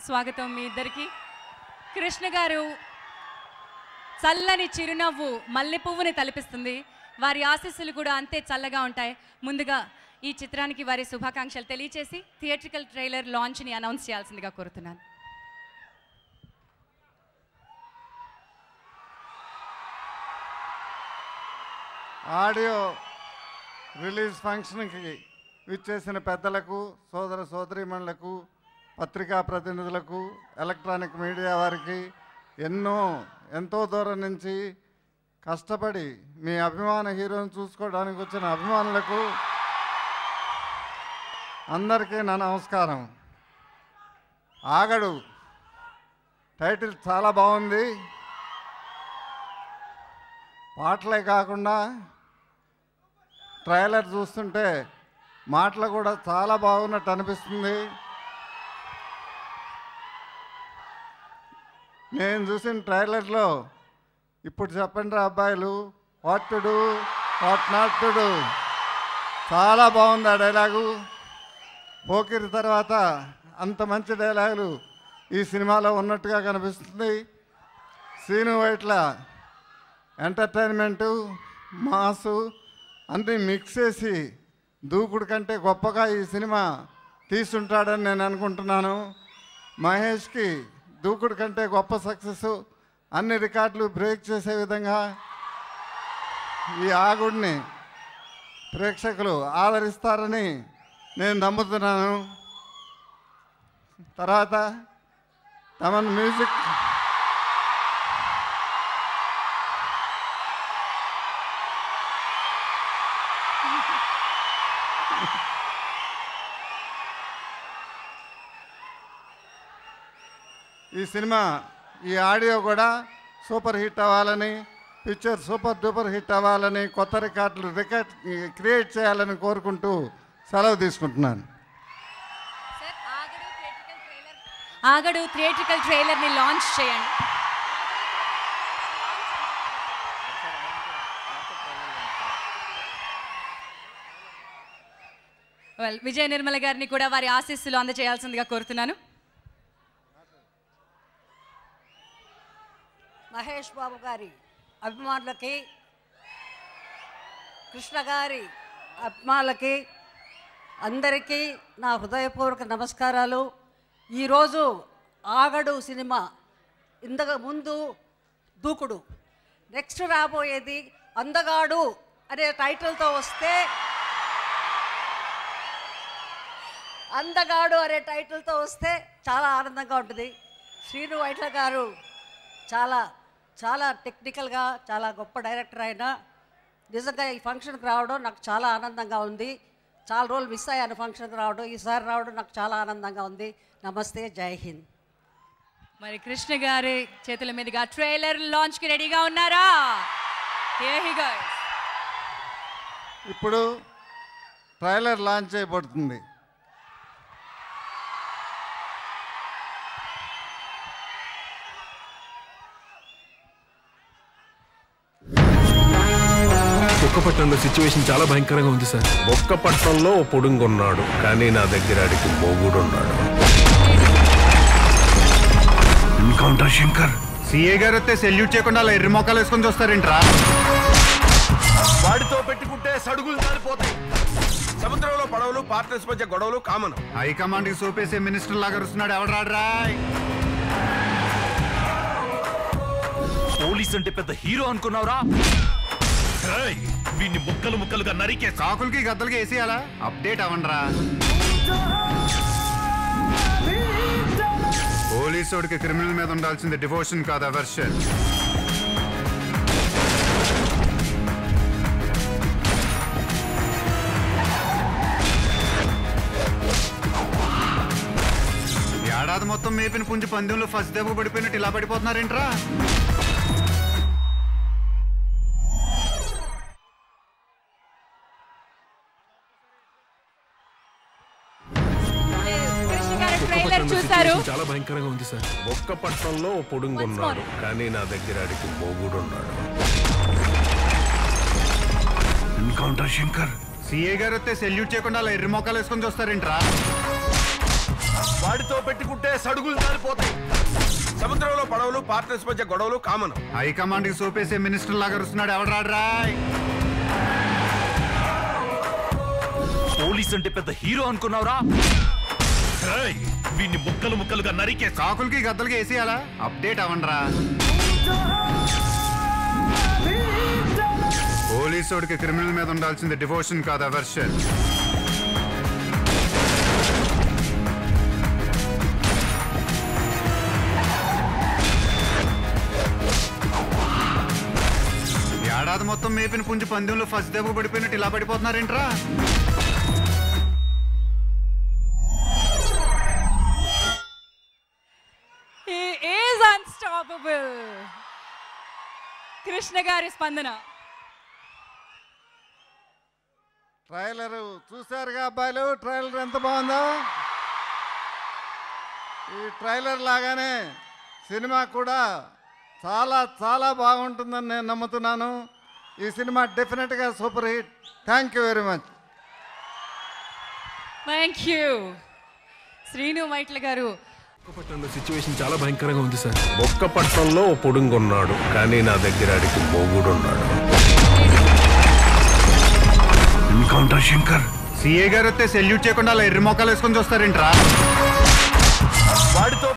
స్వాగతం మీ ఇద్దరికి కృష్ణ గారు చల్లని చిరునవ్వు మల్లె పువ్వుని తలపిస్తుంది వారి ఆశీస్సులు కూడా అంతే చల్లగా ఉంటాయి ముందుగా ఈ చిత్రానికి వారి శుభాకాంక్షలు తెలియచేసి థియేట్రికల్ ట్రైలర్ లాంచ్ని అనౌన్స్ చేయాల్సిందిగా కోరుతున్నాను ఆడియో రిలీజ్ ఫంక్షన్కి విచ్చేసిన పెద్దలకు సోదర సోదరీమణులకు పత్రికా ప్రతినిధులకు ఎలక్ట్రానిక్ మీడియా వారికి ఎన్నో ఎంతో దూరం నుంచి కష్టపడి మీ అభిమాన హీరోని చూసుకోవడానికి వచ్చిన అభిమానులకు అందరికీ నా నమస్కారం ఆగడు టైటిల్ చాలా బాగుంది పాటలే కాకుండా ట్రైలర్ చూస్తుంటే మాటలు కూడా చాలా బాగున్నట్టు అనిపిస్తుంది నేను చూసిన ట్రైలర్లో ఇప్పుడు చెప్పండి రా అబ్బాయిలు what to do what not to do చాలా బాగుంది ఆ డైలాగు పోకిరి తర్వాత అంత మంచి డైలాగులు ఈ సినిమాలో ఉన్నట్టుగా కనిపిస్తుంది సీను వైట్ల ఎంటర్టైన్మెంటు మాసు అన్నీ మిక్స్ చేసి దూకుడు కంటే గొప్పగా ఈ సినిమా తీసుంటాడని నేను అనుకుంటున్నాను మహేష్కి దూకుడు కంటే గొప్ప సక్సెస్ అన్ని రికార్డులు బ్రేక్ చేసే విధంగా ఈ ఆగుడిని ప్రేక్షకులు ఆదరిస్తారని నేను నమ్ముతున్నాను తర్వాత తమన్ మ్యూజిక్ ఈ సినిమా ఈ ఆడియో కూడా సూపర్ హిట్ అవ్వాలని పిక్చర్ సూపర్ డూపర్ హిట్ అవ్వాలని కొత్త రికార్డులు రికార్డ్ క్రియేట్ చేయాలని కోరుకుంటూ సెలవు తీసుకుంటున్నాను ఆగడు థియేట్రికల్ ట్రైలర్ని లాంచ్ చేయండి వెల్ విజయ నిర్మల గారిని కూడా వారి ఆశీస్సులు అందజేయాల్సిందిగా కోరుతున్నాను మహేష్ బాబు గారి అభిమానులకి కృష్ణ గారి అభిమానులకి అందరికీ నా హృదయపూర్వక నమస్కారాలు ఈరోజు ఆగడు సినిమా ఇంతకు ముందు దూకుడు నెక్స్ట్ రాబోయేది అందగాడు అనే టైటిల్తో వస్తే అందగాడు అనే టైటిల్తో వస్తే చాలా ఆనందంగా ఉంటుంది శ్రీను వైట్ల గారు చాలా చాలా టెక్నికల్గా చాలా గొప్ప డైరెక్టర్ ఆయన నిజంగా ఈ ఫంక్షన్కి రావడం నాకు చాలా ఆనందంగా ఉంది చాలా రోజులు మిస్ అయ్యాను ఫంక్షన్కి రావడం ఈసారి రావడం నాకు చాలా ఆనందంగా ఉంది నమస్తే జై హింద్ మరి కృష్ణ గారి చేతుల మీదుగా ట్రైలర్ లాంచ్ కి రెడీగా ఉన్నారా Here he goes. ఇప్పుడు ట్రైలర్ లాంచ్ చేయబడుతుంది కుక్కపట్నంలో సిచ్యువేషన్ చాలా భయంకరంగా ఉంది సార్ ఒక్క పట్టణంలో ఓ పొడుంగున్నాడు కానీ నా దగ్గర ఆడికి మొగుడున్నాడు ఎన్కౌంటర్ శంకర్ సిఏ గారు వస్తే సెల్యూట్ చేయకుండా అలా ఎర్రి మొక్కలు వేసుకొని చూస్తారేంట్రా వాడితో పెట్టుకుంటే సడుగులు జారిపోతాయి సముద్రంలో పడవలు పార్ట్నర్స్ మధ్య గొడవలు కామన్ హైకమాండ్ కి సోపేసే మినిస్టర్ లాగా వస్తున్నాడు ఎవడరాడ్రా పోలీస్ అంటే పెద్ద హీరో అనుకున్నావురా ఏయ్, వీన్ని ముక్కలు ముక్కలుగా నరికే కాకులకి గద్దలకి వేసేయాలా అప్డేట్ అవ్వండిరా పోలీసోడికి క్రిమినల్ మీద ఉండాల్సింది డివోషన్ కాదు అవర్షన్ ఏడాది మొత్తం మేపిన పుంజు పందెంలో ఫస్ట్ దెబ్బ పడిపోయినట్టు ఇలా పడిపోతున్నారేంట్రా కృష్ణ గారి ట్రైలర్ కుక్కపట్నంలో చూసారు సిచ్యువేషన్ చాలా భయంకరంగా ఉంది సార్ ఒక్క పట్టణంలో ఓ పొడుంగున్నాడు కానీ నా దగ్గర ఆడికి మొగుడున్నాడు ఎన్కౌంటర్ శంకర్ సిఏ గారు వస్తే సెల్యూట్ చేయకుండా అలా ఎర్రి మొక్కలు వేసుకొని చూస్తారేంట్రా వాడితో పెట్టుకుంటే సడుగులు కాలిపోతాయి సముద్రంలో పడవలు పార్ట్నర్స్ మధ్య గొడవలు కామన్ హైకమాండ్ కి సోపేసే మినిస్టర్ లాగా వస్తున్నాడు ఎవడరాడ్రాయ్ పోలీస్ అంటే పెద్ద హీరో అనుకున్నావురా రేయ్, వీన్ని ముక్కలు ముక్కలుగా నరికే కాకులకి గద్దలకి వేసేయాలా అప్డేట్ అవ్వండిరా పోలీసోడికి క్రిమినల్ మీద ఉండాల్సింది డివోషన్ కాదు అవర్షన్ ఏడాది మొత్తం మేపిన పుంజు పందెంలో ఫస్ట్ దెబ్బ పడిపోయినట్టు ఇలా పడిపోతున్నారేంట్రా He is unstoppable. కృష్ణ గారి స్పందన ట్రైలర్ చూశారుగా అబ్బాయిలు ట్రైలర్ ఎంత బాగుందో ఈ ట్రైలర్ లాగానే సినిమా కూడా చాలా చాలా బాగుంటుందని నేను నమ్ముతున్నాను ఈ సినిమా డెఫినెట్గా super hit thank you very much thank you Srinu Vaitla garu విశాఖపట్నంలో సిచ్యువేషన్ చాలా భయంకరంగా ఉంది సార్ బొక్కపట్నంలో పొడుంగున్నాడు కానీ నా దగ్గర ఆడికి మొగుడున్నాడు ఎన్కౌంటర్ శంకర్ సిఏ గారు వస్తే సెల్యూట్ చేయకుండా అలా ఎర్రి మొక్కలు వేసుకొని చూస్తారేంట్రా వాడితో